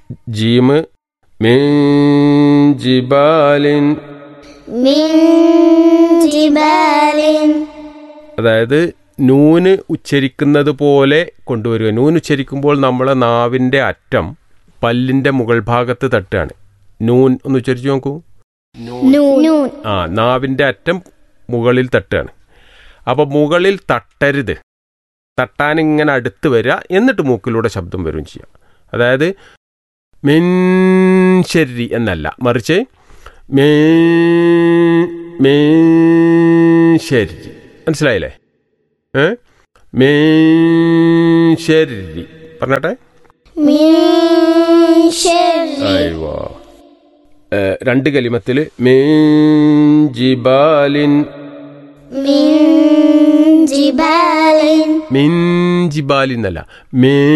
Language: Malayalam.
ജീമ് മിൻ ജിബാലിൻ من جبال അതായത് നൂന് ഉച്ചരിക്കുന്നത് പോലെ കൊണ്ടുവരിക നൂന് ഉച്ചരിക്കുമ്പോൾ നമ്മളെ നാവിൻ്റെ അറ്റം പല്ലിൻ്റെ മുകൾ ഭാഗത്ത് തട്ടുകയാണ് നൂൻ ഒന്ന് ഉച്ചരിച്ച് നോക്കൂ نون نون ആ നാവിൻ്റെ അറ്റം മുകളിൽ തട്ടുകയാണ് അപ്പോൾ മുകളിൽ തട്ടരുത് തട്ടാൻ ഇങ്ങനെ അടുത്ത് വരിക എന്നിട്ട് മൂക്കിലൂടെ ശബ്ദം വരും ചെയ്യാം അതായത് മിൻ ശരി എന്നല്ല മറിച്ച് മീ- മീൻ ശരി മനസ്സിലായില്ലേ ഏ മീൻ ശരി പറഞ്ഞാട്ടെ من شر അയ്യോ ഏ, രണ്ട് കലിമത്തിൽ മീൻ ജിബാലിൻ من جبال മിൻ ജിബാലിൻ എന്നല്ല മീൻ